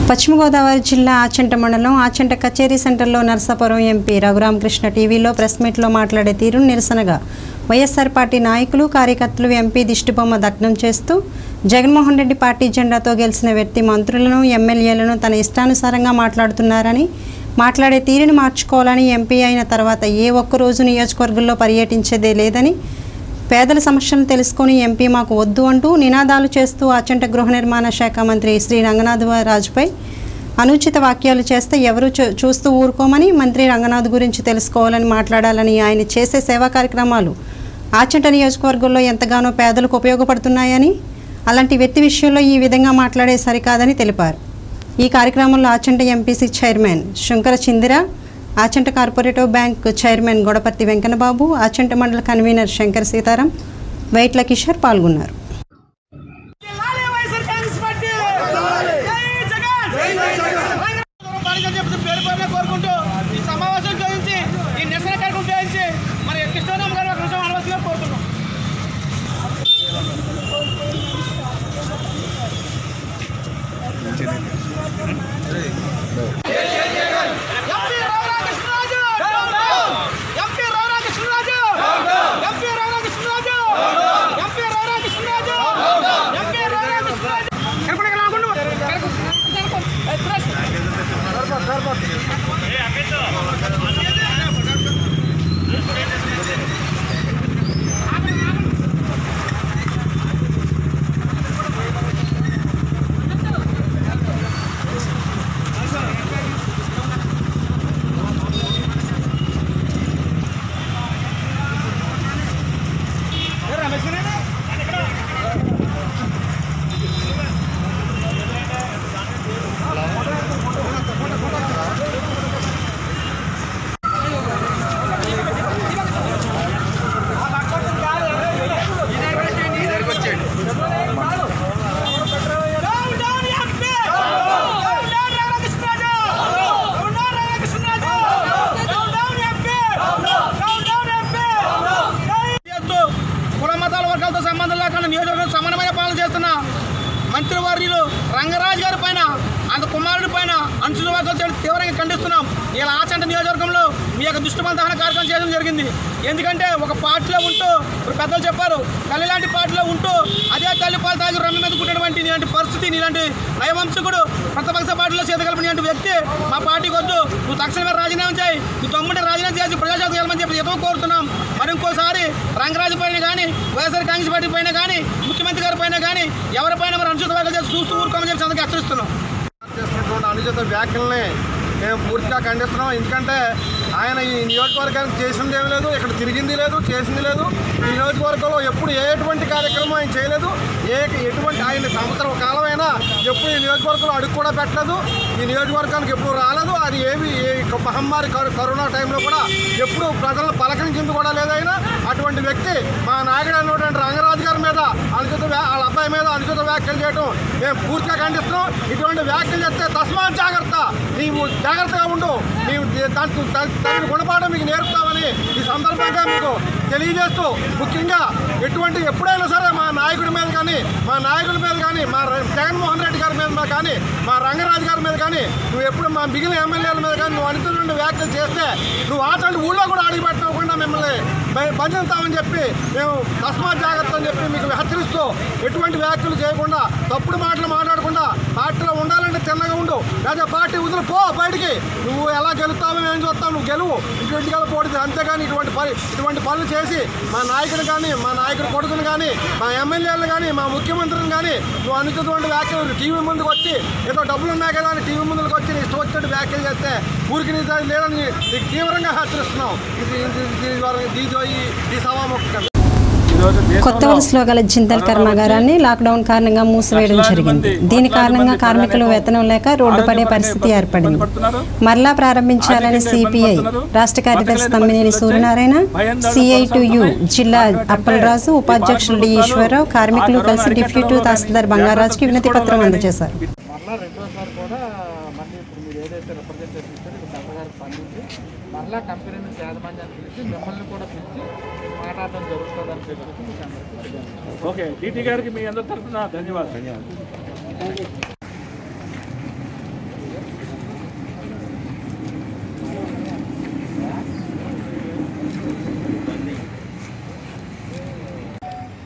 పశ్చిమ గోదావరి జిల్లా ఆచంట మండలం ఆచంట కచేరీ సెంటర్లో నరసాపురం ఎంపీ రఘురామకృష్ణ టీవీలో ప్రెస్ మీట్లో మాట్లాడే తీరు నిరసనగా వైఎస్ఆర్ పార్టీ నాయకులు కార్యకర్తలు ఎంపీ దిష్టిబొమ్మ దగ్నం చేస్తూ జగన్మోహన్ రెడ్డి పార్టీ జెండాతో గెలిచిన వ్యక్తి మంత్రులను ఎమ్మెల్యేలను తన ఇష్టానుసారంగా మాట్లాడుతున్నారని మాట్లాడే తీరుని మార్చుకోవాలని ఎంపీ అయిన తర్వాత ఏ ఒక్క రోజు నియోజకవర్గంలో పర్యటించేదే లేదని పేదల సమస్యలను తెలుసుకొని ఎంపీ మాకు వద్దు అంటూ నినాదాలు చేస్తూ అచంట గృహ నిర్మాణ శాఖ మంత్రి శ్రీ రంగనాథ్ రాజుపై అనుచిత వాక్యాలు చేస్తే ఎవరు చూ- చూస్తూ ఊరుకోమని మంత్రి రంగనాథ్ గురించి తెలుసుకోవాలని మాట్లాడాలని ఆయన చేసే సేవా కార్యక్రమాలు ఆచంట నియోజకవర్గంలో ఎంతగానో పేదలకు ఉపయోగపడుతున్నాయని అలాంటి వ్యక్తి విషయంలో ఈ విధంగా మాట్లాడే సరికాదని తెలిపారు ఈ కార్యక్రమంలో ఆచంట ఎంపీసీ చైర్మన్ శంకర చిందిర Achanta cooperative bank chairman Godaparthi Venkannababu Achanta మండల కన్వీనర్ శంకర్ సీతారాం వైట్ల కిషోర్ పాల్గొన్నారు జిల్లాలే వైఎస్ఆర్ కాంగ్రెస్ పార్టీ జై జగన్ బాలికలు చెప్తూ పేరు పేరునే కోరుకుంటూ ఈ సమావేశం ఉపయోగించి ఈ నిరసన కార్యక్రమం ఉపయోగించి మరి కృష్ణరామ్ గారు ఒక నిమిషం అనవలసిందిగా కోరుతున్నాం MP Raghuramakrishnaraju MP Raghuramakrishnaraju MP Raghuramakrishnaraju MP Raghuramakrishnaraju MP Raghuramakrishnaraju కనపడక రాకుండా Ramesh down down MP down down Raghuramakrishnaraju down down Raghuramakrishnaraju down down MP down down MP చేస్తూ కుల మతాల వర్గాలతో సంబంధం లేకుండా నియోజకవర్గం సమానమైన పాలన చేస్తున్న మంత్రివర్యులు రంగరాజు గారి పైన అంత కుమారుడి పైన అనుచిత వర్గాలు చేయడం తీవ్రంగా ఖండిస్తున్నాం ఇలా ఆచంట నియోజకవర్గంలో మీ యొక్క దుష్టమల దహన కార్యక్రమం చేయడం జరిగింది ఎందుకంటే ఒక పార్టీలో ఉంటూ ఇప్పుడు పెద్దలు చెప్పారు తల్లి లాంటి పార్టీలో ఉంటూ అదే తల్లి పాలు తాగి రమ్మి మీద కుట్టినటువంటి ఇలాంటి పరిస్థితి ఇలాంటి నయవంశకుడు ప్రతిపక్ష పార్టీలో చేతగలిపిన వ్యక్తి మా పార్టీకి వద్దు నువ్వు తక్షణమే రాజీనామా చేయి నీ తమ్ముడి రాజీనామా చేసి ప్రజాసేవ చేయాలని చెప్పి ఎదుగు కోరుతున్నాం మరి ఇంకోసారి రంగరాజు పైన కానీ వైఎస్ఆర్ కాంగ్రెస్ పార్టీ పైన కానీ ముఖ్యమంత్రి గారి పైన కానీ ఎవరిపైన మరి అనుచిత వ్యాఖ్యలు చేసి చూస్తూ ఊరుకోమని చెప్పి అందరికీ హెచ్చరిస్తున్నాం చేస్తున్నటువంటి అనుచిత వ్యాఖ్యల్ని మేము పూర్తిగా ఖండిస్తున్నాం ఎందుకంటే ఆయన ఈ నియోజకవర్గానికి చేసింది ఏమీ లేదు ఇక్కడ తిరిగింది లేదు చేసింది లేదు ఈ నియోజకవర్గంలో ఎప్పుడు ఏ ఎటువంటి కార్యక్రమం ఆయన చేయలేదు ఏ ఎటువంటి ఆయన సంవత్సరం కాలమైనా ఎప్పుడు ఈ నియోజకవర్గంలో అడుగు కూడా పెట్టలేదు ఈ నియోజకవర్గానికి ఎప్పుడు రాలేదు అది ఏమి ఏ మహమ్మారి కరో- కరోనా టైంలో కూడా ఎప్పుడు ప్రజలను పలకరించింది కూడా లేదు ఆయన అటువంటి వ్యక్తి మా నాయకుడు అయినటువంటి రంగరాజు గారి మీద అనుచిత వ్యా- వాళ్ళ అబ్బాయి మీద అనుచిత వ్యాఖ్యలు చేయడం మేము పూర్తిగా ఖండిస్తున్నాం ఇటువంటి వ్యాఖ్యలు చేస్తే తస్మాత్ జాగ్రత్త నీవు జాగ్రత్తగా ఉండు నీవు దానికి తగిన- తగిన గుణపాఠం మీకు నేర్పుతామని ఈ సందర్భంగా మీకు తెలియజేస్తూ ముఖ్యంగా ఎటువంటి ఎప్పుడైనా సరే మా నాయకుడి మీద కానీ మా నాయకుడి మీద కానీ మా ర- జగన్మోహన్ రెడ్డి గారి మీద కానీ మా రంగరాజు గారి మీద కానీ నువ్వు ఎప్పుడు మా మిగిలిన ఎమ్మెల్యేల మీద కానీ నువ్వు అనుచితమైన వ్యాఖ్యలు చేస్తే నువ్వు ఆటలు ఊళ్ళో కూడా అడిగి పెట్టకుండా మిమ్మల్ని బ- బంధిస్తామని చెప్పి మేము తస్మాత్ జాగ్రత్త అని చెప్పి మీకు హెచ్చరిస్తూ ఎటువంటి వ్యాఖ్యలు చేయకుండా తప్పుడు మాటలు మాట్లాడకుండా పార్టీలో ఉండాలంటే తిన్నగా ఉండు లేదా పార్టీ వదిలి పో బయటికి నువ్వు ఎలా గెలుస్తావో మేము చూస్తావు నువ్వు గెలువు ఇటువంటి గెల పోటీ అంతేగాని ఇటువంటి పని ఇటువంటి పనులు చేసి మా నాయకుని కానీ మా నాయకుడి కొడుకుని కానీ మా ఎమ్మెల్యేలు కానీ మా ముఖ్యమంత్రిని కానీ నువ్వు అనుచితమైన వ్యాఖ్యలు టీవీ ముందుకు వచ్చి ఏదో డబ్బులు ఉన్నాయి కదా అని టీవీ ముందుకు వచ్చి నీ ఇష్టం వచ్చినట్టు వ్యాఖ్యలు చేస్తే ఊరికి నీ దారి లేదని నీకు తీవ్రంగా హెచ్చరిస్తున్నాం ఇది ఇది- దీని ద్వారా దీని ఈ ఈ సభాముఖంగా కొత్త వలసలో గల జిందల్ కర్మాగారాన్ని లాక్డౌన్ కారణంగా మూసివేయడం జరిగింది దీని కారణంగా కార్మికులు వేతనం లేక రోడ్డు పడే పరిస్థితి ఏర్పడింది మరలా ప్రారంభించాలని సిపిఐ రాష్ట్ర కార్యదర్శి Tammineni Suryanarayana CI T U జిల్లా అప్పలరాజు ఉపాధ్యక్షులు డి ఈశ్వరరావు కార్మికులు కలిసి డిప్యూటీ తహసీల్దార్ బంగారాజుకి వినతి పత్రం అందజేశారు మరలా రెండోసారి కూడా మళ్ళీ ఇప్పుడు మీరు ఏదైతే రిప్రజెంటేషన్ ఇచ్చారో ఇది కలగారు స్పందించి మరలా కంపెనీ నుంచి యాజమాన్యాన్ని పిలిచి మిమ్మల్ని కూడా పిలిచి మాట్లాడడం జరుగుతుందని చెప్పేసి మీకు అందరికీ తెలియజేస్తాను ఓకే డిటి గారికి మీ అందరి తరఫున ధన్యవాదాలు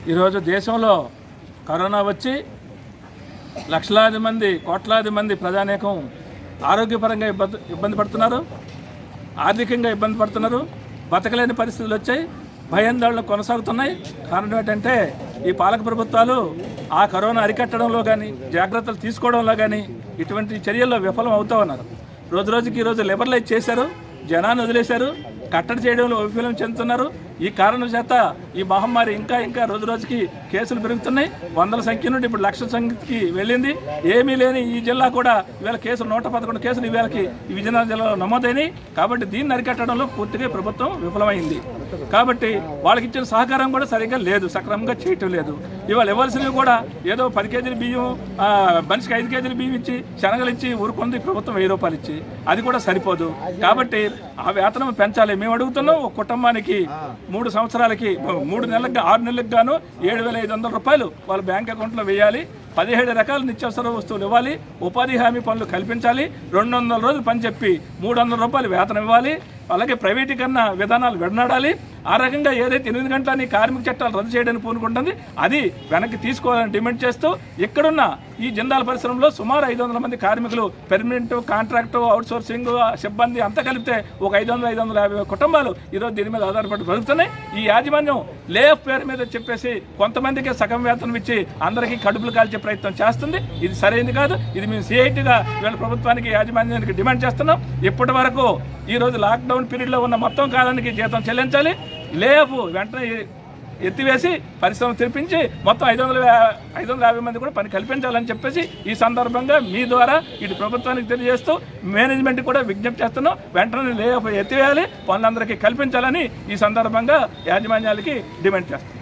ఈరోజు దేశంలో కరోనా వచ్చి లక్షలాది మంది కోట్లాది మంది ప్రజానేకం ఆరోగ్యపరంగా ఇబ్బంది ఇబ్బంది పడుతున్నారు ఆర్థికంగా ఇబ్బంది పడుతున్నారు బతకలేని పరిస్థితులు వచ్చాయి భయాందోళనలు కొనసాగుతున్నాయి కారణం ఏంటంటే ఈ పాలక ప్రభుత్వాలు ఆ కరోనా అరికట్టడంలో కానీ జాగ్రత్తలు తీసుకోవడంలో కానీ ఇటువంటి చర్యల్లో విఫలం అవుతూ ఉన్నారు రోజు రోజుకి ఈరోజు లిబరలైజ్ చేశారు జనాన్ని వదిలేశారు కట్టడి చేయడంలో వైఫల్యం చెందుతున్నారు ఈ కారణం చేత ఈ మహమ్మారి ఇంకా ఇంకా రోజు రోజుకి కేసులు పెరుగుతున్నాయి వందల సంఖ్య నుండి ఇప్పుడు లక్షల సంఖ్యకి వెళ్ళింది ఏమీ లేని ఈ జిల్లా కూడా ఇవాళ కేసులు నూట పదకొండు కేసులు ఇవాళకి ఈ విజయనగరం జిల్లాలో నమోదైనాయి కాబట్టి దీన్ని అరికట్టడంలో పూర్తిగా ఈ ప్రభుత్వం విఫలమైంది కాబట్టి వాళ్ళకి ఇచ్చిన సహకారం కూడా సరిగ్గా లేదు సక్రమంగా చేయటం లేదు ఇవాళ ఇవ్వాల్సినవి కూడా ఏదో పది కేజీల బియ్యం ఆ, మనిషికి ఐదు కేజీల బియ్యం ఇచ్చి శనగలు ఇచ్చి ఊరుకుంది ప్రభుత్వం వెయ్యి రూపాయలు ఇచ్చి అది కూడా సరిపోదు కాబట్టి ఆ వేతనం పెంచాలి మేము అడుగుతున్నాం ఒక కుటుంబానికి మూడు సంవత్సరాలకి మూడు నెలలకు ఆరు నెలలకు గాను ఏడు వేల ఐదు వందల రూపాయలు వాళ్ళ బ్యాంక్ అకౌంట్లో వేయాలి పదిహేడు రకాల నిత్యావసర వస్తువులు ఇవ్వాలి ఉపాధి హామీ పనులు కల్పించాలి రెండు వందల రోజులు పని చెప్పి మూడు వందల రూపాయలు వేతనం ఇవ్వాలి అలాగే ప్రైవేటీకరణ విధానాలు విడనాడాలి ఆ రకంగా ఏదైతే ఎనిమిది గంటలని కార్మిక చట్టాలు రద్దు చేయడానికి పూనుకుంటుంది అది వెనక్కి తీసుకోవాలని డిమాండ్ చేస్తూ ఇక్కడున్న ఈ జిందాల పరిశ్రమలో సుమారు ఐదు వందల మంది కార్మికులు పెర్మనెంట్ కాంట్రాక్టు అవుట్సోర్సింగ్ సిబ్బంది అంతా కలిపితే ఒక ఐదు వందల ఐదు వందల యాభై కుటుంబాలు ఈరోజు దీని మీద ఆధారపడి బతుకుతున్నాయి ఈ యాజమాన్యం లేఫ్ పేరు మీద చెప్పేసి కొంతమందికి సగం వేతనం ఇచ్చి అందరికీ కడుపులు కాల్చే ప్రయత్నం చేస్తుంది ఇది సరైనది కాదు ఇది మేము సిఐటిగా వీళ్ళ ప్రభుత్వానికి యాజమాన్యానికి డిమాండ్ చేస్తున్నాం ఇప్పటి వరకు ఈ రోజు లాక్డౌన్ పీరియడ్లో ఉన్న మొత్తం కాలానికి జీతం చెల్లించాలి లేవు వెంటనే ఎత్తివేసి పరిశ్రమ తెరిపించి మొత్తం ఐదు వందల యా- ఐదు వందల యాభై మంది కూడా పని కల్పించాలని చెప్పేసి ఈ సందర్భంగా మీ ద్వారా ఇటు ప్రభుత్వానికి తెలియజేస్తూ మేనేజ్మెంట్ కూడా విజ్ఞప్తి చేస్తున్నాం వెంటనే లే ఆఫ్ ఎత్తివేయాలి పనులందరికీ కల్పించాలని ఈ సందర్భంగా యాజమాన్యాలకి డిమాండ్ చేస్తాం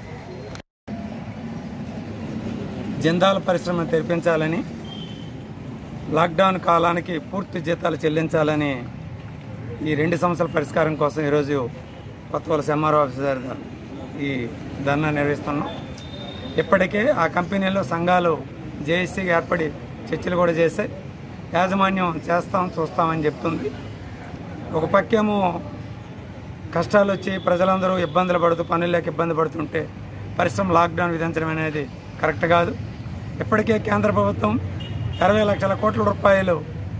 జందాల పరిశ్రమ తెరిపించాలని లాక్డౌన్ కాలానికి పూర్తి జీతాలు చెల్లించాలని ఈ రెండు సంవత్సరాల పరిష్కారం కోసం ఈరోజు కొత్త వలస ఎంఆర్ఓ ఆఫీస్ దగ్గర ఈ ధర్నా నిర్వహిస్తున్నాం ఇప్పటికే ఆ కంపెనీలో సంఘాలు జేఏసీగా ఏర్పడి చర్చలు కూడా చేశాయి యాజమాన్యం చేస్తాం చూస్తామని చెప్తుంది ఒక పక్కేమో కష్టాలు వచ్చి ప్రజలందరూ ఇబ్బందులు పడుతూ పనులు లేక ఇబ్బంది పడుతుంటే పరిశ్రమ లాక్డౌన్ విధించడం అనేది కరెక్ట్ కాదు ఇప్పటికే కేంద్ర ప్రభుత్వం ఇరవై లక్షల కోట్ల రూపాయలు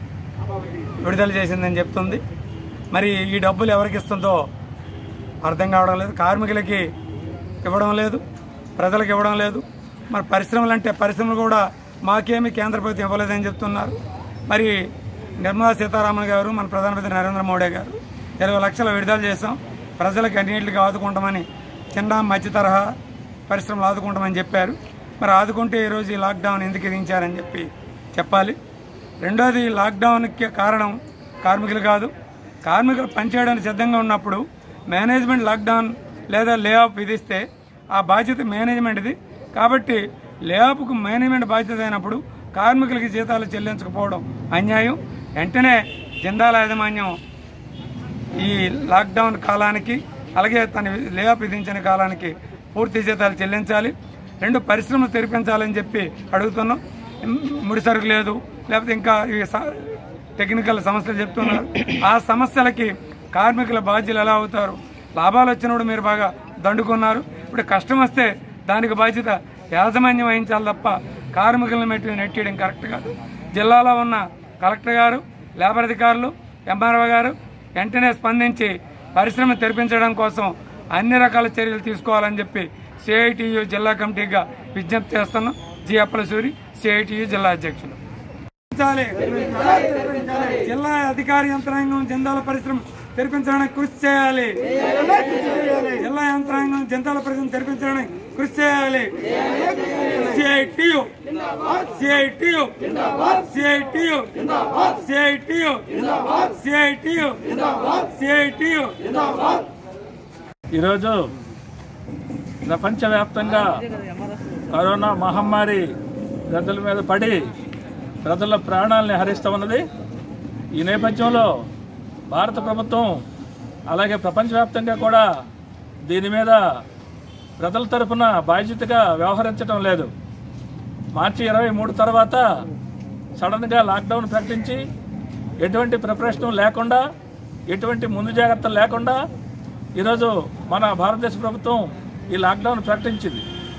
విడుదల చేసిందని చెప్తుంది మరి ఈ డబ్బులు ఎవరికి ఇస్తుందో అర్థం కావడం లేదు కార్మికులకి ఇవ్వడం లేదు ప్రజలకు ఇవ్వడం లేదు మరి పరిశ్రమలు అంటే పరిశ్రమలు కూడా మాకేమి కేంద్ర ప్రభుత్వం ఇవ్వలేదని చెప్తున్నారు మరి నిర్మలా సీతారామన్ గారు మన ప్రధానమంత్రి నరేంద్ర మోడీ గారు ఇరవై లక్షలు విడుదల చేసాం ప్రజలకు అన్నింటికి ఆదుకుంటామని చిన్న మధ్య తరహా పరిశ్రమలు ఆదుకుంటామని చెప్పారు మరి ఆదుకుంటే ఈరోజు ఈ లాక్డౌన్ ఎందుకు విధించారని చెప్పి చెప్పాలి రెండోది లాక్డౌన్కి కారణం కార్మికులు కాదు కార్మికులు పనిచేయడానికి సిద్ధంగా ఉన్నప్పుడు మేనేజ్మెంట్ లాక్డౌన్ లేదా లే ఆఫ్ విధిస్తే ఆ బాధ్యత మేనేజ్మెంట్ది కాబట్టి లే ఆఫ్కు మేనేజ్మెంట్ బాధ్యత అయినప్పుడు కార్మికులకి జీతాలు చెల్లించకపోవడం అన్యాయం వెంటనే జిందాల యాజమాన్యం ఈ లాక్డౌన్ కాలానికి అలాగే తన లే ఆఫ్ విధించిన కాలానికి పూర్తి జీతాలు చెల్లించాలి రెండు పరిశ్రమలు తెరిపించాలని చెప్పి అడుగుతున్నాం ఇం- ముడి సరుకు లేదు లేకపోతే ఇంకా ఈ స- టెక్నికల్ సమస్యలు చెప్తున్నారు ఆ సమస్యలకి కార్మికుల బాధ్యులు ఎలా అవుతారు లాభాలు వచ్చినప్పుడు మీరు బాగా దండుకున్నారు ఇప్పుడు కష్టం వస్తే దానికి బాధ్యత యాజమాన్యం వహించాలి తప్ప కార్మికులను మెట్టి నెట్టేయడం కరెక్ట్ కాదు జిల్లాలో ఉన్న కలెక్టర్ గారు లేబర్ అధికారులు ఎంఆర్ఓ గారు వెంటనే స్పందించి పరిశ్రమ తెరిపించడం కోసం అన్ని రకాల చర్యలు తీసుకోవాలని చెప్పి సిఐటియు జిల్లా కమిటీగా విజ్ఞప్తి చేస్తున్నాం జి అప్పలసూరి సిఐటియు జిల్లా అధ్యక్షులు తెరిపించాలి. జిల్లా అధికారి యంత్రాంగం జందాల పరిశ్రమ తెరిపించడానికి కృషి చేయాలి జిల్లా యంత్రాంగం జందాల పరిశ్రమ తెరిపించడానికి కృషి చేయాలి CITU CITU CITU CITU CITU CITU ఈరోజు ప్రపంచవ్యాప్తంగా కరోనా మహమ్మారి ప్రజల మీద పడి ప్రజల ప్రాణాలని హరిస్తూ ఉన్నది ఈ నేపథ్యంలో భారత ప్రభుత్వం అలాగే ప్రపంచవ్యాప్తంగా కూడా దీని మీద ప్రజల తరపున బాధ్యతగా వ్యవహరించడం లేదు మార్చి ఇరవై మూడు తర్వాత సడన్గా లాక్డౌన్ ప్రకటించి ఎటువంటి ప్రిపరేషన్ లేకుండా ఎటువంటి ముందు జాగ్రత్తలు లేకుండా ఈరోజు మన భారతదేశ ప్రభుత్వం ఈ లాక్డౌన్ ప్రకటించింది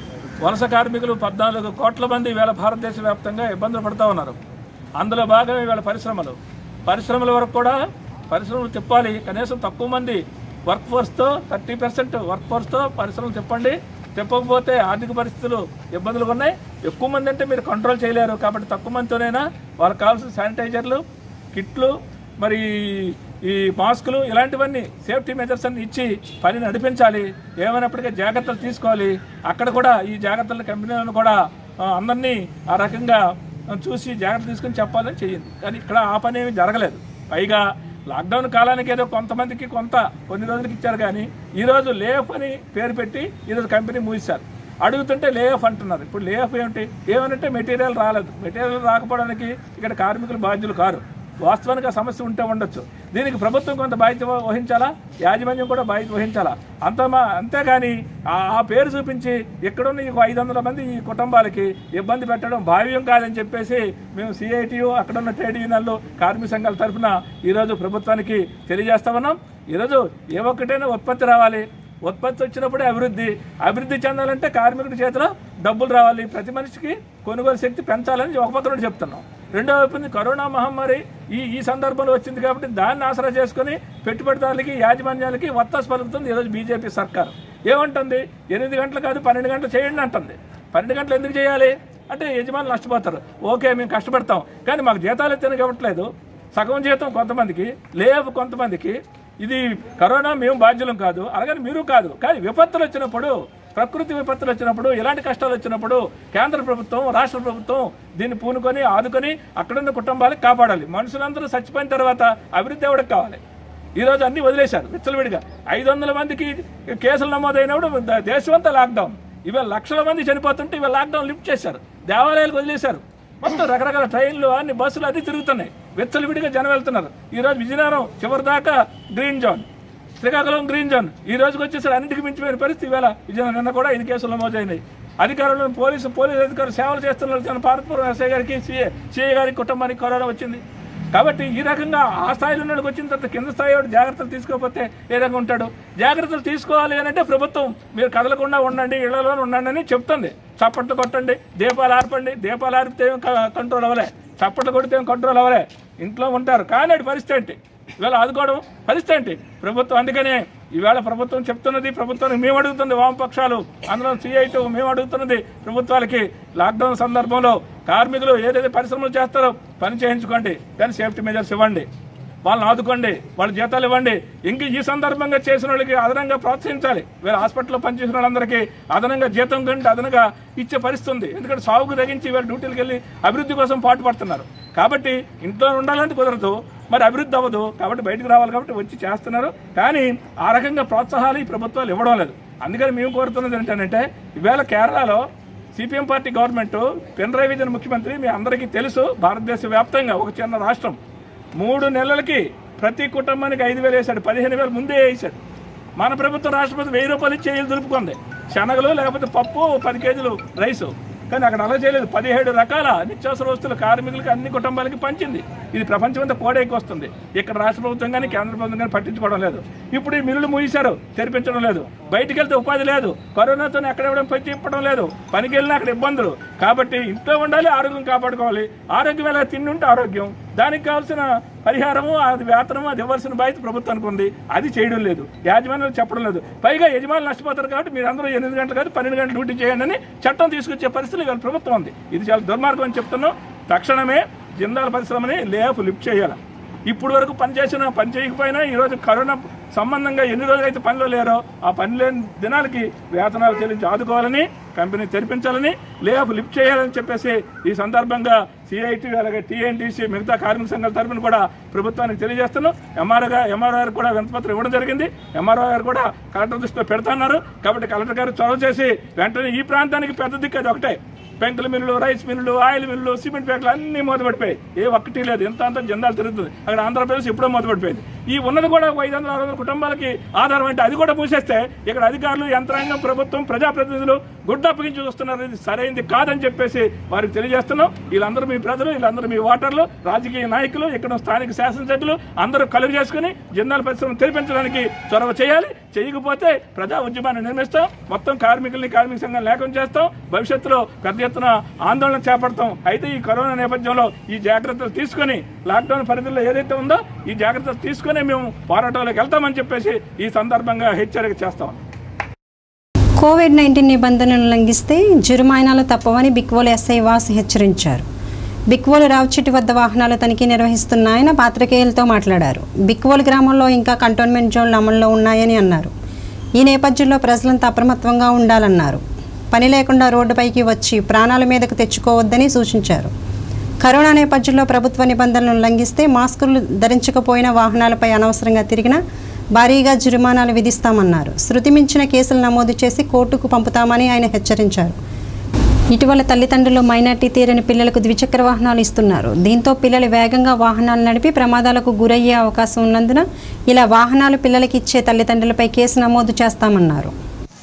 వలస కార్మికులు పద్నాలుగు కోట్ల మంది వేళ భారతదేశ వ్యాప్తంగా ఇబ్బందులు పడుతూ ఉన్నారు అందులో భాగమే ఇవాళ పరిశ్రమలు పరిశ్రమల వరకు కూడా పరిశ్రమలు తిప్పాలి కనీసం తక్కువ మంది వర్క్ ఫోర్స్తో థర్టీ పర్సెంట్ వర్క్ ఫోర్స్తో పరిశ్రమలు తిప్పండి తిప్పకపోతే ఆర్థిక పరిస్థితులు ఇబ్బందులు ఉన్నాయి ఎక్కువ మంది అంటే మీరు కంట్రోల్ చేయలేరు కాబట్టి తక్కువ మందితోనైనా వాళ్ళకి కావాల్సిన శానిటైజర్లు కిట్లు మరి ఈ మాస్కులు ఇలాంటివన్నీ సేఫ్టీ మెజర్స్ అన్ని ఇచ్చి పని నడిపించాలి ఏమైనప్పటికీ జాగ్రత్తలు తీసుకోవాలి అక్కడ కూడా ఈ జాగ్రత్తల కంపెనీలను కూడా ఆ, అందరినీ ఆ రకంగా ఆ, చూసి జాగ్రత్త తీసుకుని చెప్పాలని చెయ్యింది కానీ ఇక్కడ ఆ పని ఏమీ జరగలేదు పైగా లాక్డౌన్ కాలానికి ఏదో కొంతమందికి కొంత కొన్ని రోజులకి ఇచ్చారు కానీ ఈరోజు లేఫ్ అని పేరు పెట్టి ఈరోజు కంపెనీ మూసారు అడుగుతుంటే లేఫ్ అంటున్నారు ఇప్పుడు లేఫ్ ఏమిటి ఏమనంటే మెటీరియల్ రాలేదు మెటీరియల్ రాకపోవడానికి ఇక్కడ కార్మికులు బాధ్యులు కారు వాస్తవానికి ఆ సమస్య ఉంటే ఉండొచ్చు దీనికి ప్రభుత్వం కొంత బాధ్యత వహించాలా యాజమాన్యం కూడా బాధ్యత వహించాలా అంత మా అంతేగాని ఆ ఆ పేరు చూపించి ఇక్కడున్న ఈ ఐదు వందల మంది ఈ కుటుంబాలకి ఇబ్బంది పెట్టడం భావ్యం కాదని చెప్పేసి మేము సిఐటియు అక్కడున్న ట్రేడ్ యూనియన్లు కార్మిక సంఘాల తరఫున ఈరోజు ప్రభుత్వానికి తెలియజేస్తా ఉన్నాం ఈరోజు ఏ ఒక్కటైనా ఉత్పత్తి రావాలి ఉత్పత్తి వచ్చినప్పుడే అభివృద్ధి అభివృద్ధి చెందాలంటే కార్మికుడి చేతిలో డబ్బులు రావాలి ప్రతి మనిషికి కొనుగోలు శక్తి పెంచాలని ఒక పక్కన నుండి చెప్తున్నాం రెండో వైపు ఉంది కరోనా మహమ్మారి ఈ ఈ సందర్భంలో వచ్చింది కాబట్టి దాన్ని ఆసరా చేసుకుని పెట్టుబడిదారులకి యాజమాన్యాలకి వత్తాసు పలుకుతుంది ఈరోజు బీజేపీ సర్కార్ ఏమంటుంది ఎనిమిది గంటలు కాదు పన్నెండు గంటలు చేయండి అంటుంది పన్నెండు గంటలు ఎందుకు చేయాలి అంటే యజమానులు నష్టపోతారు ఓకే మేము కష్టపడతాం కానీ మాకు జీతాలు తినక ఇవ్వట్లేదు సగం జీతం కొంతమందికి లేవు కొంతమందికి ఇది కరోనా మేము బాధ్యులం కాదు అలాగని మీరు కాదు కానీ విపత్తులు వచ్చినప్పుడు ప్రకృతి విపత్తులు వచ్చినప్పుడు ఇలాంటి కష్టాలు వచ్చినప్పుడు కేంద్ర ప్రభుత్వం రాష్ట్ర ప్రభుత్వం దీన్ని పూనుకొని ఆదుకొని అక్కడున్న కుటుంబాలకు కాపాడాలి మనుషులందరూ చచ్చిపోయిన తర్వాత అభివృద్ధి ఎవరికి కావాలి ఈరోజు అన్ని వదిలేశారు విచ్చలవిడిగా ఐదు వందల మందికి కేసులు నమోదైనప్పుడు ద- దేశమంతా లాక్డౌన్ ఇవాళ లక్షల మంది చనిపోతుంటే ఇవాళ లాక్డౌన్ లిఫ్ట్ చేశారు దేవాలయాలకు వదిలేశారు మొత్తం రకరకాల ట్రైన్లు అన్ని బస్సులు అన్ని తిరుగుతున్నాయి విచ్చలవిడిగా జనం వెళ్తున్నారు ఈరోజు విజయనగరం చివరి దాకా green zone Srikakulam green zone ఈ రోజుకి వచ్చేసరి అన్నిటికీ మించిపోయిన పరిస్థితి ఇవాళ విజయనగరం నిన్న కూడా ఐదు కేసులు నమోదైనాయి అధికారులు పోలీసు పోలీసు అధికారులు సేవలు చేస్తున్నారు జన పార్వతపురం ఎస్ఐ గారికి సిఏ సిఐ గారికి కుటుంబానికి కరోనా వచ్చింది కాబట్టి ఈ రకంగా ఆ స్థాయిలో ఉన్నోడికి వచ్చిన తర్వాత కింద స్థాయి వాడు జాగ్రత్తలు తీసుకోకపోతే ఏ రకంగా ఉంటాడు జాగ్రత్తలు తీసుకోవాలి అని అంటే ప్రభుత్వం మీరు కదలకుండా ఉండండి ఇళ్లలో ఉండండి అని చెప్తుంది చప్పట్లు కొట్టండి దీపాలు ఆర్పండి దీపాలు ఆర్పితే ఏం క- కంట్రోల్ అవ్వలే చప్పట్లు కొడితే ఏం కంట్రోల్ అవ్వలే ఇంట్లో ఉంటారు కానీ అది పరిస్థితి ఏంటి ఇవాళ ఆదుకోవడం పరిస్థితి ఏంటి ప్రభుత్వం అందుకనే ఈవేళ ప్రభుత్వం చెప్తున్నది ప్రభుత్వానికి మేము అడుగుతుంది వామపక్షాలు అందులో సిఐటు మేము అడుగుతున్నది ప్రభుత్వాలకి లాక్డౌన్ సందర్భంలో కార్మికులు ఏదైతే పరిశ్రమలు చేస్తారో పని చేయించుకోండి కానీ సేఫ్టీ మెజర్స్ ఇవ్వండి వాళ్ళని ఆదుకోండి వాళ్ళ జీతాలు ఇవ్వండి ఇంక ఈ సందర్భంగా చేసిన వాళ్ళకి అదనంగా ప్రోత్సహించాలి వీళ్ళ హాస్పిటల్లో పనిచేసిన వాళ్ళందరికీ అదనంగా జీతం కంటే అదనంగా ఇచ్చే పరిస్థితి ఉంది ఎందుకంటే సాగుకు తగ్గించి వీళ్ళు డ్యూటీలకు వెళ్ళి అభివృద్ధి కోసం పాటుపడుతున్నారు కాబట్టి ఇంట్లో ఉండాలంటే కుదరదు మరి అభివృద్ధి అవ్వదు కాబట్టి బయటకు రావాలి కాబట్టి వచ్చి చేస్తున్నారు కానీ ఆ రకంగా ప్రోత్సాహాలు ఈ ప్రభుత్వాలు ఇవ్వడం లేదు అందుకని మేము కోరుతున్నది ఏంటంటే ఈవేళ కేరళలో CPM party government Pinarayi Vijayan ముఖ్యమంత్రి మీ అందరికీ తెలుసు భారతదేశ వ్యాప్తంగా ఒక చిన్న రాష్ట్రం మూడు నెలలకి ప్రతి కుటుంబానికి ఐదు వేలు వేశాడు పదిహేను వేలు ముందే వేసాడు మన ప్రభుత్వం రాష్ట్రపతి వెయ్యి రూపాయలు ఇచ్చి చేతులు దులుపుకుంది శనగలు లేకపోతే పప్పు పది కేజీలు రైసు కానీ అక్కడ అలా చేయలేదు పదిహేడు రకాల నిత్యావసర వస్తువులు కార్మికులకి అన్ని కుటుంబాలకి పంచింది ఇది ప్రపంచమంతా కోడైకి వస్తుంది ఇక్కడ రాష్ట్ర ప్రభుత్వం కానీ కేంద్ర ప్రభుత్వం కానీ పట్టించుకోవడం లేదు ఇప్పుడు ఈ మిల్లులు మూసేశారు తెరిపించడం లేదు బయటికి వెళ్తే ఉపాధి లేదు కరోనాతో ఎక్కడ పని చెప్పడం లేదు పనికి వెళ్ళినా అక్కడ ఇబ్బందులు కాబట్టి ఇంట్లో ఉండాలి ఆరోగ్యం కాపాడుకోవాలి ఆరోగ్యం ఎలా తిండి ఉంటే ఆరోగ్యం దానికి కావాల్సిన పరిహారము అది వేతనము అది ఇవ్వాల్సిన బాధ్యత ప్రభుత్వానికి ఉంది అది చేయడం లేదు యాజమాన్యాలు చెప్పడం లేదు పైగా యజమానులు నష్టపోతారు కాబట్టి మీరు అందరూ ఎనిమిది గంటలు కాదు పన్నెండు గంటలు డ్యూటీ చేయండి అని చట్టం తీసుకొచ్చే పరిస్థితులు ఇవాళ ప్రభుత్వం ఉంది ఇది చాలా దుర్మార్గం అని చెప్తున్నాం తక్షణమే జిందాల పరిశ్రమని లేఫ్ లిఫ్ట్ చేయాలి ఇప్పుడు వరకు పని చేసిన పని చేయకపోయినా ఈరోజు కరోనా సంబంధంగా ఎన్ని రోజులు అయితే పనిలో లేరో ఆ పని లేని దినాలకి వేతనాలు చెల్లించి ఆదుకోవాలని కంపెనీ తెరిపించాలని లేఆఫ్ లిఫ్ట్ చేయాలని చెప్పేసి ఈ సందర్భంగా సిఐటి అలాగే టీఎన్టీసీ మిగతా కార్మిక సంఘాల తరఫున కూడా ప్రభుత్వానికి తెలియజేస్తున్నాం ఎంఆర్ఓ గారు ఎంఆర్ఓ గారు కూడా వినతిపత్రం ఇవ్వడం జరిగింది ఎంఆర్ఓ గారు కూడా కలెక్టర్ దృష్టిలో పెడుతున్నారు కాబట్టి కలెక్టర్ గారు చొరవ చేసి వెంటనే ఈ ప్రాంతానికి పెద్ద దిక్కు అది ఒకటే పెంకుల మిల్లులు రైస్ మిల్లులు ఆయిల్ మిల్లులు సిమెంట్ ఫ్యాక్టరీలు అన్ని మూతపడిపోయాయి ఏ ఒక్కటి లేదు ఎంత అంత జెండాలు తిరుగుతుంది అక్కడ ఆంధ్రప్రదేశ్ ఎప్పుడో మూతపడిపోయింది ఈ ఉన్నది కూడా ఒక ఐదు వందల ఆరు వందల కుటుంబాలకి ఆధారం అంటే అది కూడా మూసేస్తే ఇక్కడ అధికారులు యంత్రాంగం ప్రభుత్వం ప్రజాప్రతినిధులు గుడ్డ అప్పగించి చూస్తున్నారు ఇది సరైనది కాదని చెప్పేసి వారికి తెలియజేస్తున్నాం వీళ్ళందరూ మీ ప్రజలు వీళ్ళందరూ మీ ఓటర్లు రాజకీయ నాయకులు ఇక్కడ స్థానిక శాసనసభ్యులు అందరూ కలుగు చేసుకుని జిందాల్ పరిశ్రమ తెరిపించడానికి చొరవ చేయాలి చేయకపోతే ప్రజా ఉద్యమాన్ని నిర్మిస్తాం మొత్తం కార్మికుల్ని కార్మిక సంఘం లేకుండా చేస్తాం భవిష్యత్తులో పెద్ద ఎత్తున ఆందోళన చేపడతాం అయితే ఈ కరోనా నేపథ్యంలో ఈ జాగ్రత్తలు తీసుకొని లాక్డౌన్ పరిధిలో ఏదైతే ఉందో ఈ జాగ్రత్తలు తీసుకొని మేము పోరాటంలోకి వెళ్తామని చెప్పేసి ఈ సందర్భంగా హెచ్చరిక చేస్తాం కోవిడ్ నైన్టీన్ నిబంధనలను లంఘిస్తే జురుమాయినాలు తప్పవని బిక్వోలు ఎస్ఐ వాస్ హెచ్చరించారు బిక్వోలు రావుచిట్టి వద్ద వాహనాల తనిఖీ నిర్వహిస్తున్న ఆయన పాత్రికేయులతో మాట్లాడారు బిక్వోలు గ్రామంలో ఇంకా కంటోన్మెంట్ జోన్లు అమల్లో ఉన్నాయని అన్నారు ఈ నేపథ్యంలో ప్రజలంతా అప్రమత్తంగా ఉండాలన్నారు పని లేకుండా రోడ్డుపైకి వచ్చి ప్రాణాల మీదకు తెచ్చుకోవద్దని సూచించారు కరోనా నేపథ్యంలో ప్రభుత్వ నిబంధనలను లంఘిస్తే మాస్కులు ధరించకపోయిన వాహనాలపై అనవసరంగా తిరిగినా భారీగా జరిమానాలు విధిస్తామన్నారు శృతి మించిన కేసులు నమోదు చేసి కోర్టుకు పంపుతామని ఆయన హెచ్చరించారు ఇటీవల తల్లిదండ్రులు మైనార్టీ తీరని పిల్లలకు ద్విచక్ర వాహనాలు ఇస్తున్నారు దీంతో పిల్లలు వేగంగా వాహనాలు నడిపి ప్రమాదాలకు గురయ్యే అవకాశం ఉన్నందున ఇలా వాహనాలు పిల్లలకి ఇచ్చే తల్లిదండ్రులపై కేసు నమోదు చేస్తామన్నారు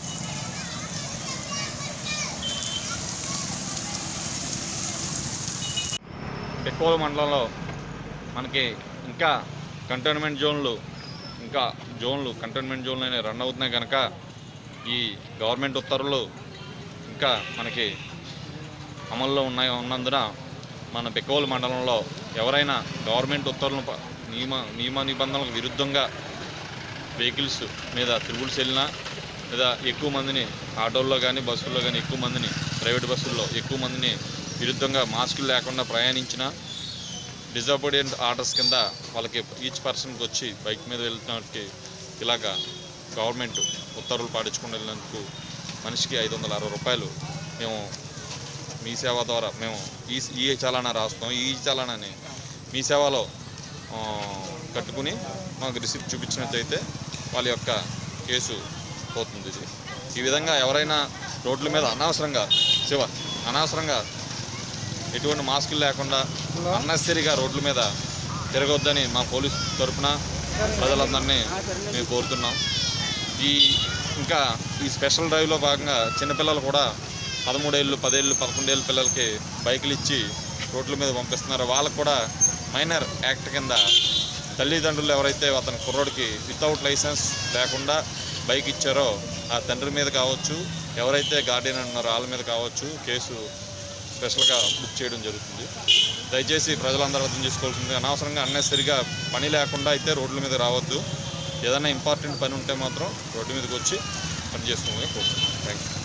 బెక్కోల మండలంలో మనకి ఇంకా కంటోన్మెంట్ జోన్లు ఇంకా జోన్లు కంటోన్మెంట్ జోన్లు అనేవి రన్ అవుతున్నాయి కనుక ఈ గవర్నమెంట్ ఉత్తర్వులు ఇంకా మనకి అమల్లో ఉన్నాయి ఉన్నందున మన బెక్కోల మండలంలో ఎవరైనా గవర్నమెంట్ ఉత్తర్వులను ప- నియమ నియమ నిబంధనలకు విరుద్ధంగా వెహికల్స్ మీద తిరుగులు చెల్లినా లేదా ఎక్కువ మందిని ఆటోల్లో కానీ బస్సుల్లో కానీ ఎక్కువ మందిని ప్రైవేట్ బస్సుల్లో ఎక్కువ మందిని విరుద్ధంగా మాస్కులు లేకుండా ప్రయాణించిన డిజబిడియంట్ ఆర్డర్స్ కింద వాళ్ళకి ఈచ్ పర్సన్కి వచ్చి బైక్ మీద వెళ్తున్నకి ఇలాగా గవర్నమెంట్ ఉత్తర్వులు పాటించుకుని వెళ్ళినందుకు మనిషికి ఐదు వందల అరవై రూపాయలు మేము మీ సేవ ద్వారా మేము ఈ ఈ చలానా రాస్తాం ఈ చలానాని మీ సేవలో ఆ, కట్టుకుని మాకు రిసిప్ట్ చూపించినట్టయితే వాళ్ళ యొక్క కేసు పోతుంది ఇది ఈ విధంగా ఎవరైనా రోడ్ల మీద అనవసరంగా శివ అనవసరంగా ఎటువంటి మాస్కులు లేకుండా అన్నెసరీగా రోడ్ల మీద తిరగొద్దని మా పోలీస్ తరఫున ప్రజలందరినీ మేము కోరుతున్నాం ఈ ఇంకా ఈ స్పెషల్ డ్రైవ్లో భాగంగా చిన్నపిల్లలు కూడా పదమూడేళ్ళు పదేళ్ళు పదకొండేళ్ళు పిల్లలకి బైకులు ఇచ్చి రోడ్ల మీద పంపిస్తున్నారు వాళ్ళకు కూడా మైనర్ యాక్ట్ కింద తల్లిదండ్రులు ఎవరైతే అతని కుర్రోడికి వితౌట్ లైసెన్స్ లేకుండా బైక్ ఇచ్చారో ఆ తండ్రి మీద కావచ్చు ఎవరైతే గార్డియన్ ఉన్నారో వాళ్ళ మీద కావచ్చు కేసు స్పెషల్గా బుక్ చేయడం జరుగుతుంది దయచేసి ప్రజలందరూ అర్థం చేసుకోవాల్సింది అనవసరంగా అన్నెసరిగా పని లేకుండా అయితే రోడ్ల మీద రావద్దు ఏదైనా ఇంపార్టెంట్ పని ఉంటే మాత్రం రోడ్డు మీదకి వచ్చి పని చేసుకోమని కోరుతున్నాను థ్యాంక్ యూ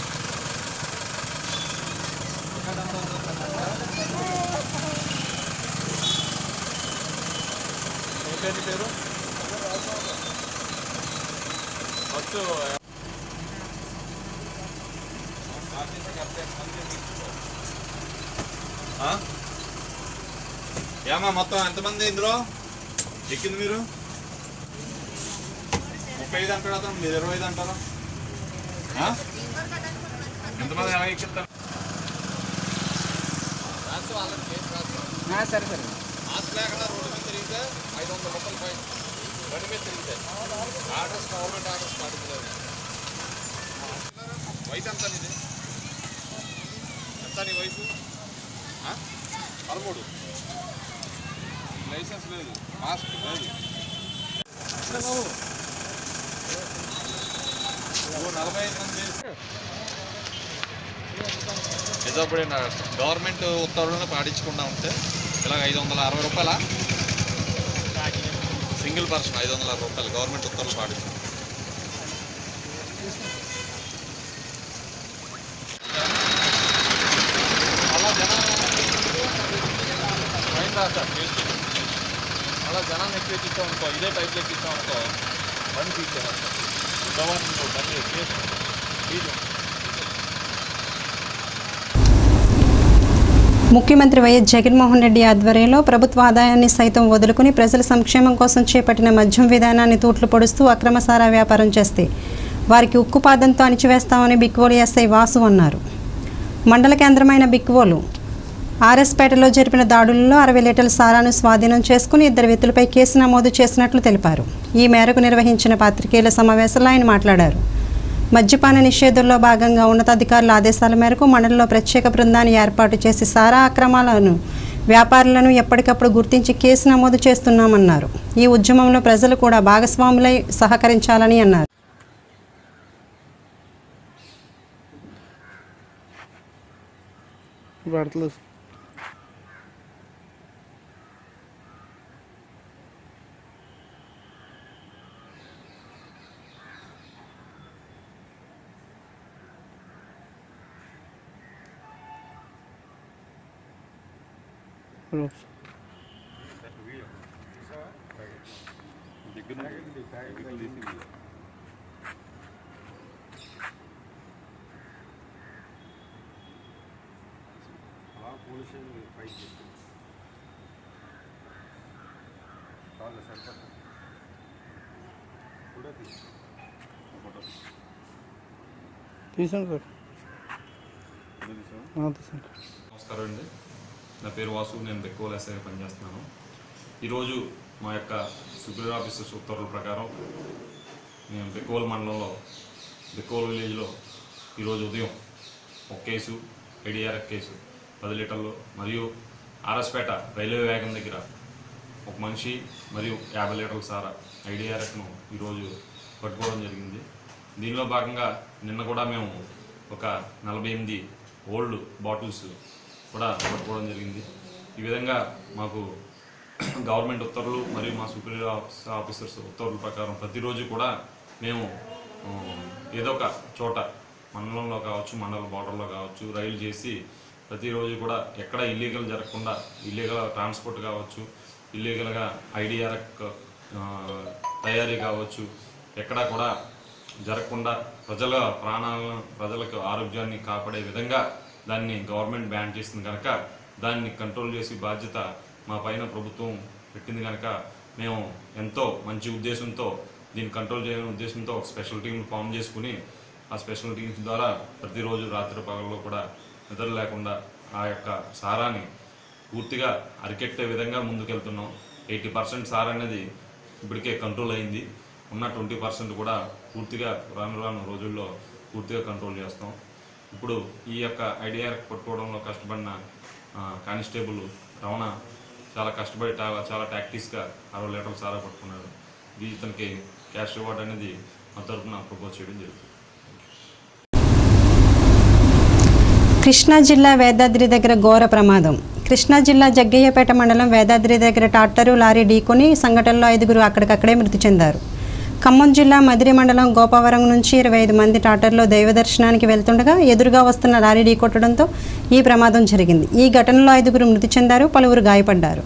పేరు ఫస్ట్ ఏమా మొత్తం ఎంతమంది ఇందులో ఎక్కింది మీరు ముప్పై ఐదు అంటాడు అతను మీరు ఇరవై ఐదు అంటారా ఆ? ఎంతమంది ఎలా ఎక్కిస్తారు సరే సరే మాస్క్ లేకుండా రోడ్డు మీద తిరిగితే ఐదు వందల రూపాయలు ఫైన్ బండి మీద తిరిగితే ఆర్డర్స్ గవర్నమెంట్ ఆర్డర్స్ పాటించలేదు వయసు ఎంత నీది ఎంత నీ వయసు ఆ? పదమూడు లైసెన్స్ లేదు మాస్క్ లేదు ఓ నలభై ఐదు మంది నిజాపడి గవర్నమెంట్ ఉత్తర్వులను పాటించకుండా ఉంటే ఇలాగ ఐదు వందల అరవై రూపాయల సింగిల్ పర్సన్ ఐదు వందల అరవై రూపాయలు గవర్నమెంట్ ఉత్తర్వులు పాటించు అలా జనం ఫైన్ రాస్తారు కేసు అలా జనాన్ని ఎక్కువ ఎక్కిస్తాం అనుకో ఇదే టైప్లో ఎక్కిస్తాం అనుకో బండి తీసేస్తారు గవర్నమెంట్ బండి కేసు ఫీజు ముఖ్యమంత్రి వైఎస్ జగన్మోహన్ రెడ్డి ఆధ్వర్యంలో ప్రభుత్వ ఆదాయాన్ని సైతం వదులుకుని ప్రజల సంక్షేమం కోసం చేపట్టిన మద్యం విధానాన్ని తూట్లు పొడుస్తూ అక్రమ సారా వ్యాపారం చేస్తే వారికి ఉక్కుపాదంతో అణిచివేస్తామని బిక్వోలు ఎస్ఐ వాసు అన్నారు మండల కేంద్రమైన బిక్వోలు ఆర్ఎస్పేటలో జరిపిన దాడుల్లో అరవై లీటర్ల సారాను స్వాధీనం చేసుకుని ఇద్దరు వ్యక్తులపై కేసు నమోదు చేసినట్లు తెలిపారు ఈ మేరకు నిర్వహించిన పాత్రికేయుల సమావేశంలో ఆయన మాట్లాడారు మద్యపాన నిషేధంలో భాగంగా ఉన్నతాధికారుల ఆదేశాల మేరకు మండలంలో ప్రత్యేక బృందాన్ని ఏర్పాటు చేసి సారా అక్రమాలను వ్యాపారులను ఎప్పటికప్పుడు గుర్తించి కేసు నమోదు చేస్తున్నామన్నారు ఈ ఉద్యమంలో ప్రజలు కూడా భాగస్వాములై సహకరించాలని అన్నారు పడతలేదు తీసాను సార్ తీసాను నమస్కారం అండి నా పేరు వాసు నేను బెక్కువ ఎస్ఐగా పనిచేస్తున్నాను ఈరోజు మా యొక్క సుప్రీం ఆఫీసర్స్ ఉత్తర్వుల ప్రకారం మేము బెక్కువల మండలంలో బెక్కువల విలేజ్లో ఈరోజు ఉదయం ఒక కేసు ఐడిఆర్ఎఫ్ కేసు పది లీటర్లు మరియు ఆర్ఎస్పేట రైల్వే వ్యాగన్ దగ్గర ఒక మనిషి మరియు యాభై లీటర్ల సారా ఐడిఆర్ఎఫ్ను ఈరోజు పట్టుకోవడం జరిగింది దీనిలో భాగంగా నిన్న కూడా మేము ఒక నలభై ఎనిమిది ఓల్డ్ బాటిల్స్ కూడా పట్టుకోవడం జరిగింది ఈ విధంగా మాకు గవర్నమెంట్ ఉత్తర్వులు మరియు మా సుపీరియర్ ఆఫీస్ ఆఫీసర్స్ ఉత్తర్వుల ప్రకారం ప్రతిరోజు కూడా మేము ఆ, ఏదో ఒక చోట మండలంలో కావచ్చు మండల బార్డర్లో కావచ్చు రైలు చేసి ప్రతిరోజు కూడా ఎక్కడ ఇల్లీగల్ జరగకుండా ఇల్లీగల్ ట్రాన్స్పోర్ట్ కావచ్చు ఇల్లీగల్గా ఐడిఆర్ఎక్ తయారీ కావచ్చు ఎక్కడా కూడా జరగకుండా ప్రజల ప్రాణాలను ప్రజలకు ఆరోగ్యాన్ని కాపాడే విధంగా దాన్ని గవర్నమెంట్ బ్యాన్ చేసింది కనుక దాన్ని కంట్రోల్ చేసి బాధ్యత మా పైన ప్రభుత్వం పెట్టింది కనుక మేము ఎంతో మంచి ఉద్దేశంతో దీన్ని కంట్రోల్ చేయని ఉద్దేశంతో ఒక స్పెషల్ టీం ఫామ్ చేసుకుని ఆ స్పెషల్ టీమ్స్ ద్వారా ప్రతిరోజు రాత్రి పగల్లో కూడా నిద్ర లేకుండా ఆ యొక్క సారాన్ని పూర్తిగా అరికెట్టే విధంగా ముందుకెళ్తున్నాం ఎయిటీ పర్సెంట్ సార్ అనేది ఇప్పటికే కంట్రోల్ అయింది ఉన్న ట్వంటీ పర్సెంట్ కూడా పూర్తిగా రాను రాను రోజుల్లో పూర్తిగా కంట్రోల్ చేస్తాం ఇప్పుడు ఈ యొక్క ఐడిఆర్ పట్టుకోవడంలో కష్టపడిన ఆ, కానిస్టేబుల్ రమణ చాలా కష్టపడి చాలా చాలా టాక్టిక్స్గా అరవై లీటర్ల సారా పట్టుకున్నాడు ఇది ఇతనికి క్యాష్ రివార్డ్ అనేది మా తరఫున ప్రపోజ్ చేయడం జరుగుతుంది కృష్ణా జిల్లా వేదాద్రి దగ్గర ఘోర ప్రమాదం కృష్ణా జిల్లా జగ్గయ్యపేట మండలం వేదాద్రి దగ్గర ట్రాక్టరు లారీ ఢీకొని సంఘటనలో ఐదుగురు అక్కడికక్కడే మృతి చెందారు ఖమ్మం జిల్లా మదిరి మండలం గోపవరం నుంచి ఇరవై ఐదు మంది ట్రాక్టర్లో దైవ దర్శనానికి వెళ్తుండగా ఎదురుగా వస్తున్న లారీ ఢీకొట్టడంతో ఈ ప్రమాదం జరిగింది ఈ ఘటనలో ఐదుగురు మృతి చెందారు పలువురు గాయపడ్డారు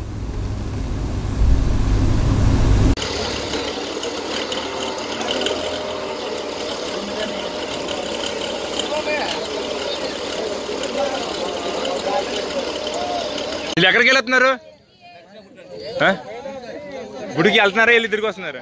వీళ్ళు ఎక్కడికి వెళ్తున్నారు ఆ? గుడికి వెళ్తున్నారా వెళ్ళి తిరిగి వస్తున్నారు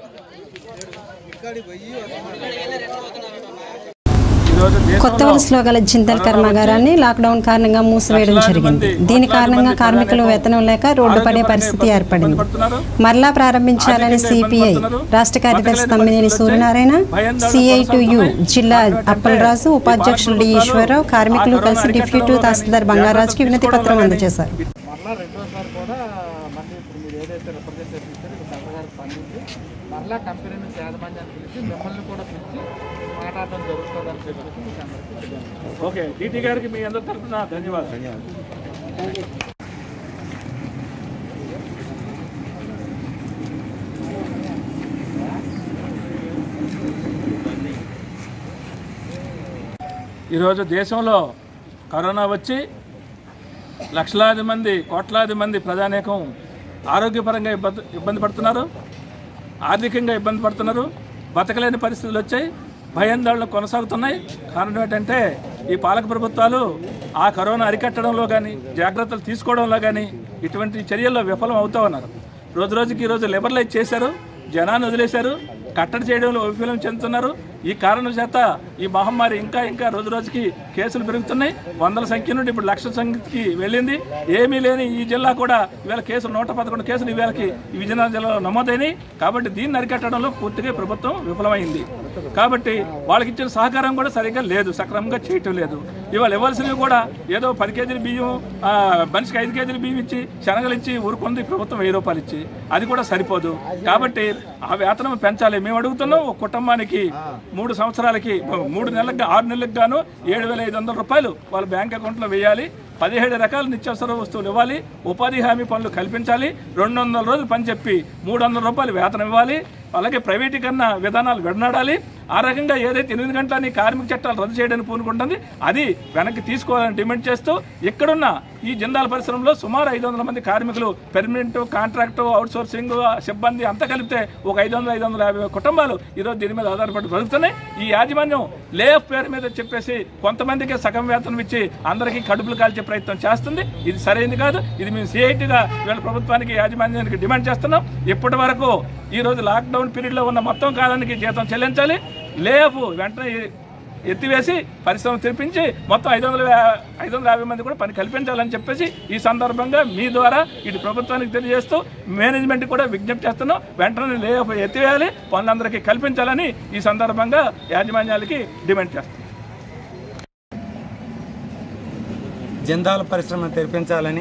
ఈరోజు కొత్త దేశంలో వలసలో గల జిందల్ కర్మాగారాన్ని లాక్డౌన్ కారణంగా మూసివేయడం జరిగింది దీని కారణంగా కార్మికులు వేతనం లేక రోడ్డు పడే పరిస్థితి ఏర్పడింది మరలా ప్రారంభించాలని సిపిఐ రాష్ట్ర కార్యదర్శి తమ్మినేని సూర్యనారాయణ సిఐటియు జిల్లా అప్పలరాజు ఉపాధ్యక్షులు డి ఈశ్వరరావు కార్మికులు కలిసి డిప్యూటీ తహసీల్దార్ బంగారాజుకి వినతి పత్రం అందజేశారు మరలా రెండోసారి కూడా మళ్ళీ ఇప్పుడు మీరు ఏదైతే రిప్రజెంటేషన్ ఇచ్చారో ఇది కలెక్టర్ గారికి స్పందించి మరలా కంపెనీ నుంచి యాజమాన్యాన్ని పిలిచి మిమ్మల్ని కూడా పిలిచి మాట్లాడడం జరుగుతుందని చెప్పేసి మీకు అందరికీ తెలియజేస్తాను ఓకే డిటి గారికి మీ అందరి తరఫున ధన్యవాదాలు ఈరోజు దేశంలో కరోనా వచ్చి లక్షలాది మంది కోట్లాది మంది ప్రజానేకం ఆరోగ్యపరంగా ఇబ్బంది ఇబ్బంది పడుతున్నారు ఆర్థికంగా ఇబ్బంది పడుతున్నారు బతకలేని పరిస్థితులు వచ్చాయి భయాందోళనలు కొనసాగుతున్నాయి కారణం ఏంటంటే ఈ పాలక ప్రభుత్వాలు ఆ కరోనా అరికట్టడంలో కానీ జాగ్రత్తలు తీసుకోవడంలో కానీ ఇటువంటి చర్యల్లో విఫలం అవుతూ ఉన్నారు రోజు రోజుకి ఈరోజు లిబరలైజ్ చేశారు జనాన్ని వదిలేశారు కట్టడి చేయడంలో వైఫల్యం చెందుతున్నారు ఈ కారణం చేత ఈ మహమ్మారి ఇంకా ఇంకా రోజు రోజుకి కేసులు పెరుగుతున్నాయి వందల సంఖ్య నుండి ఇప్పుడు లక్షల సంఖ్యకి వెళ్ళింది ఏమీ లేని ఈ జిల్లా కూడా ఇవాళ కేసులు నూట పదకొండు కేసులు ఇవాళకి ఈ విజయనగరం జిల్లాలో నమోదైనవి కాబట్టి దీన్ని అరికట్టడంలో పూర్తిగా ప్రభుత్వం విఫలమైంది కాబట్టి వాళ్ళకి ఇచ్చిన సహకారం కూడా సరిగ్గా లేదు సక్రమంగా చేయటం లేదు ఇవాళ ఇవ్వాల్సినవి కూడా ఏదో పది కేజీల బియ్యం ఆ, మనిషికి ఐదు కేజీల బియ్యం ఇచ్చి శనగలు ఇచ్చి ఊరుకుంది ప్రభుత్వం వెయ్యి రూపాయలు ఇచ్చి అది కూడా సరిపోదు కాబట్టి ఆ వేతనం పెంచాలి మేము అడుగుతున్నాం ఒక కుటుంబానికి మూడు సంవత్సరాలకి మూడు నెలలకు ఆరు నెలలకు గాను ఏడు వేల ఐదు వందల రూపాయలు వాళ్ళ బ్యాంక్ అకౌంట్లో వేయాలి పదిహేడు రకాల నిత్యావసర వస్తువులు ఇవ్వాలి ఉపాధి హామీ పనులు కల్పించాలి రెండు వందల రోజులు పని చెప్పి మూడు వందల రూపాయలు వేతనం ఇవ్వాలి అలాగే ప్రైవేటీకరణ విధానాలు విడనాడాలి ఆ రకంగా ఏదైతే ఎనిమిది గంటలని కార్మిక చట్టాలు రద్దు చేయడానికి పూనుకుంటుంది అది వెనక్కి తీసుకోవాలని డిమాండ్ చేస్తూ ఇక్కడున్న ఈ జిందాల్ పరిశ్రమలో సుమారు ఐదు వందల మంది కార్మికులు పెర్మనెంట్ కాంట్రాక్టు అవుట్సోర్సింగ్ సిబ్బంది అంతా కలిపితే ఒక ఐదు వందల ఐదు వందల యాభై కుటుంబాలు ఈరోజు దీని మీద ఆధారపడి బతుకుతున్నాయి ఈ యాజమాన్యం లేఫ్ పేరు మీద చెప్పేసి కొంతమందికి సగం వేతనం ఇచ్చి అందరికీ కడుపులు కాల్చే ప్రయత్నం చేస్తుంది ఇది సరైనది కాదు ఇది మేము సిఐటిగా వీళ్ళ ప్రభుత్వానికి యాజమాన్యానికి డిమాండ్ చేస్తున్నాం ఇప్పటి వరకు ఈ రోజు లాక్డౌన్ పీరియడ్లో ఉన్న మొత్తం కాలానికి జీతం చెల్లించాలి లేఫ్ వెంటనే ఎత్తివేసి పరిశ్రమ తెరిపించి మొత్తం ఐదు వందల యా- ఐదు వందల యాభై మంది కూడా పని కల్పించాలని చెప్పేసి ఈ సందర్భంగా మీ ద్వారా ఇటు ప్రభుత్వానికి తెలియజేస్తూ మేనేజ్మెంట్ కూడా విజ్ఞప్తి చేస్తున్నాం వెంటనే లేఫ్ ఎత్తివేయాలి పనులందరికీ కల్పించాలని ఈ సందర్భంగా యాజమాన్యాలకి డిమాండ్ చేస్తున్నాం జందాల పరిశ్రమను తెరిపించాలని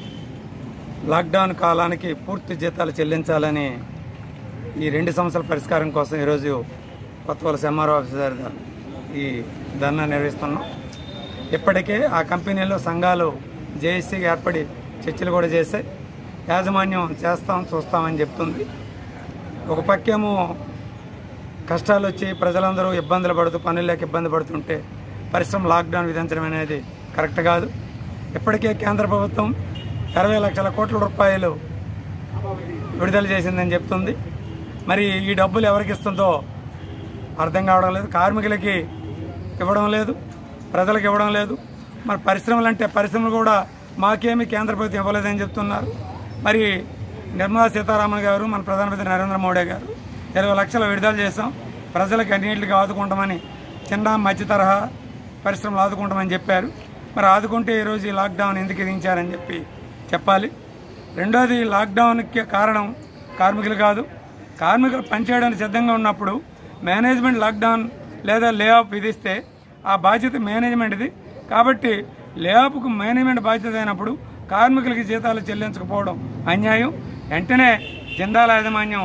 లాక్డౌన్ కాలానికి పూర్తి జీతాలు చెల్లించాలని ఈ రెండు సంవత్సరాల పరిష్కారం కోసం ఈరోజు కొత్త వలస ఎంఆర్ఓ ఆఫీసర్ దగ్గర ఈ ధర్నా నిర్వహిస్తున్నాం ఇప్పటికే ఆ కంపెనీలో సంఘాలు జేఏసీగా ఏర్పడి చర్చలు కూడా చేశాయి యాజమాన్యం చేస్తాం చూస్తామని చెప్తుంది ఒక పక్కేమో కష్టాలు వచ్చి ప్రజలందరూ ఇబ్బందులు పడుతూ పనులు లేక ఇబ్బంది పడుతుంటే పరిశ్రమ లాక్డౌన్ విధించడం అనేది కరెక్ట్ కాదు ఇప్పటికే కేంద్ర ప్రభుత్వం ఇరవై లక్షల కోట్ల రూపాయలు విడుదల చేసిందని చెప్తుంది మరి ఈ డబ్బులు ఎవరికి ఇస్తుందో అర్థం కావడం లేదు కార్మికులకి ఇవ్వడం లేదు ప్రజలకు ఇవ్వడం లేదు మరి పరిశ్రమలు అంటే పరిశ్రమలు కూడా మాకేమి కేంద్ర ప్రభుత్వం ఇవ్వలేదని చెప్తున్నారు మరి నిర్మలా సీతారామన్ గారు మన ప్రధానమంత్రి నరేంద్ర మోడీ గారు ఇరవై లక్షలు విడుదల చేసాం ప్రజలకు అన్నింటికి ఆదుకుంటామని చిన్న మధ్య తరహా పరిశ్రమలు ఆదుకుంటామని చెప్పారు మరి ఆదుకుంటే ఈరోజు ఈ లాక్డౌన్ ఎందుకు విధించారని చెప్పి చెప్పాలి రెండోది లాక్డౌన్కి కారణం కార్మికులు కాదు కార్మికులు పనిచేయడానికి సిద్ధంగా ఉన్నప్పుడు మేనేజ్మెంట్ లాక్డౌన్ లేదా లే ఆఫ్ విధిస్తే ఆ బాధ్యత మేనేజ్మెంట్ది కాబట్టి లే ఆఫ్కు మేనేజ్మెంట్ బాధ్యత అయినప్పుడు కార్మికులకి జీతాలు చెల్లించకపోవడం అన్యాయం వెంటనే జిందాల యాజమాన్యం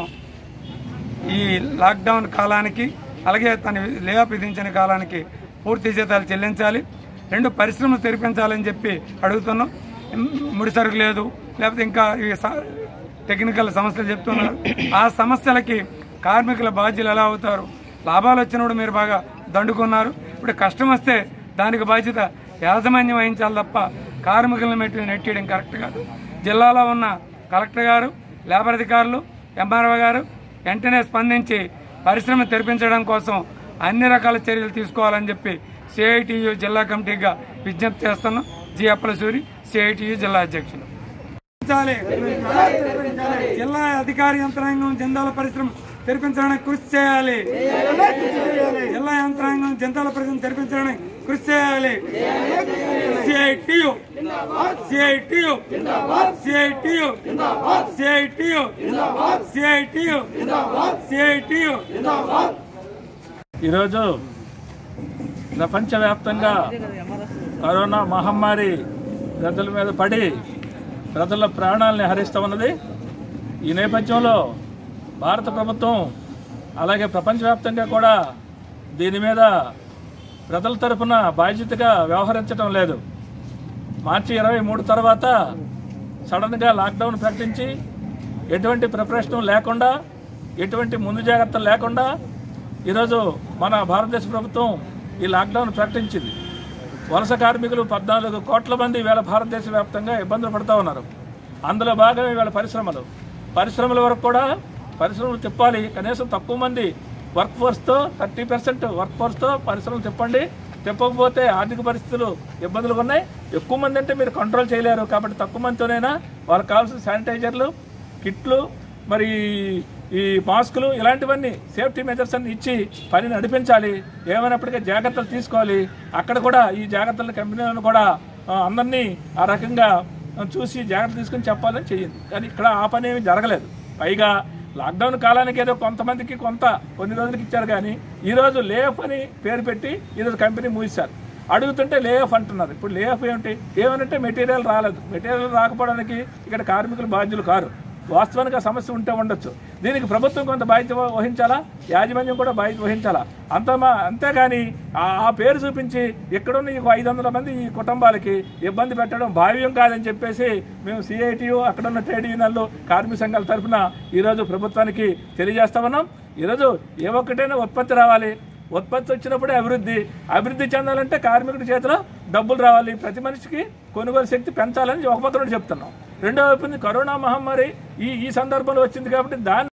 ఈ లాక్డౌన్ కాలానికి అలాగే తన లే ఆఫ్ విధించిన కాలానికి పూర్తి జీతాలు చెల్లించాలి రెండు పరిశ్రమలు తెరిపించాలని చెప్పి అడుగుతున్నాం ఉమ్, ముడి సరుకు లేదు లేకపోతే ఇంకా ఈ స- టెక్నికల్ సమస్యలు చెప్తున్నారు ఆ సమస్యలకి కార్మికుల బాధ్యులు ఎలా అవుతారు లాభాలు వచ్చినప్పుడు మీరు బాగా దండుకున్నారు ఇప్పుడు కష్టం వస్తే దానికి బాధ్యత యాజమాన్యం వహించాలి తప్ప కార్మికులను మెట్టి నెట్టేయడం కరెక్ట్ కాదు జిల్లాలో ఉన్న కలెక్టర్ గారు లేబర్ అధికారులు ఎంఆర్ఓ గారు వెంటనే స్పందించి పరిశ్రమ తెరిపించడం కోసం అన్ని రకాల చర్యలు తీసుకోవాలని చెప్పి సిఐటియు జిల్లా కమిటీగా విజ్ఞప్తి చేస్తున్నాం జి అప్పలసూరి సిఐటియు జిల్లా అధ్యక్షులు తెరిపించాలి. జిల్లా అధికారి యంత్రాంగం జందాల పరిశ్రమ తెరిపించడానికి కృషి చేయాలి జిల్లా యంత్రాంగం జంతాల పరిశ్రమ తెరిపించడానికి కృషి చేయాలి CITU CITU CITU CITU CITU CITU ఈరోజు ప్రపంచవ్యాప్తంగా కరోనా మహమ్మారి ప్రజల మీద పడి ప్రజల ప్రాణాలని హరిస్తూ ఉన్నది ఈ నేపథ్యంలో భారత ప్రభుత్వం అలాగే ప్రపంచవ్యాప్తంగా కూడా దీని మీద ప్రజల తరపున బాధ్యతగా వ్యవహరించడం లేదు మార్చి ఇరవై మూడు తర్వాత సడన్గా లాక్డౌన్ ప్రకటించి ఎటువంటి ప్రిపరేషన్ లేకుండా ఎటువంటి ముందు జాగ్రత్తలు లేకుండా ఈరోజు మన భారతదేశ ప్రభుత్వం ఈ లాక్డౌన్ ప్రకటించింది వలస కార్మికులు పద్నాలుగు కోట్ల మంది వేళ భారతదేశ వ్యాప్తంగా ఇబ్బందులు పడుతూ ఉన్నారు అందులో భాగమే వీళ్ళ పరిశ్రమలు పరిశ్రమల వరకు కూడా పరిశ్రమలు తిప్పాలి కనీసం తక్కువ మంది వర్క్ ఫోర్స్తో థర్టీ పర్సెంట్ వర్క్ ఫోర్స్తో పరిశ్రమలు తిప్పండి తిప్పకపోతే ఆర్థిక పరిస్థితులు ఇబ్బందులు ఉన్నాయి ఎక్కువ మంది అంటే మీరు కంట్రోల్ చేయలేరు కాబట్టి తక్కువ మందితోనైనా వాళ్ళకి కావాల్సిన శానిటైజర్లు కిట్లు మరి ఈ మాస్కులు ఇలాంటివన్నీ సేఫ్టీ మెజర్స్ అన్ని ఇచ్చి పని నడిపించాలి ఏమైనప్పటికీ జాగ్రత్తలు తీసుకోవాలి అక్కడ కూడా ఈ జాగ్రత్తల కంపెనీలను కూడా ఆ, అందరినీ ఆ రకంగా ఆ, చూసి జాగ్రత్త తీసుకుని చెప్పాలని చెయ్యింది కానీ ఇక్కడ ఆ పని ఏమీ జరగలేదు పైగా లాక్డౌన్ కాలానికి ఏదో కొంతమందికి కొంత కొన్ని రోజులకి ఇచ్చారు కానీ ఈరోజు లేఫ్ అని పేరు పెట్టి ఈరోజు కంపెనీ మూసారు అడుగుతుంటే లేఫ్ అంటున్నారు ఇప్పుడు లేఫ్ ఏమిటి ఏమనంటే మెటీరియల్ రాలేదు మెటీరియల్ రాకపోవడానికి ఇక్కడ కార్మికులు బాధ్యులు కారు వాస్తవానికి ఆ సమస్య ఉంటే ఉండొచ్చు దీనికి ప్రభుత్వం కొంత బాధ్యత వహించాలా యాజమాన్యం కూడా బాధ్యత వహించాలా అంత మా- అంతేగాని ఆ ఆ పేరు చూపించి ఇక్కడున్న ఈ ఐదు వందల మంది ఈ కుటుంబాలకి ఇబ్బంది పెట్టడం భావ్యం కాదని చెప్పేసి మేము సిఐటియు అక్కడున్న ట్రేడ్ యూనియన్లు కార్మిక సంఘాల తరఫున ఈరోజు ప్రభుత్వానికి తెలియజేస్తా ఉన్నాం ఈరోజు ఏ ఒక్కటైనా ఉత్పత్తి రావాలి ఉత్పత్తి వచ్చినప్పుడే అభివృద్ధి అభివృద్ధి చెందాలంటే కార్మికుడి చేతిలో డబ్బులు రావాలి ప్రతి మనిషికి కొనుగోలు శక్తి పెంచాలని ఒక పత్రం చెప్తున్నాం రెండో వైపు ఉంది కరోనా మహమ్మారి ఈ ఈ సందర్భంలో వచ్చింది కాబట్టి దాన్ని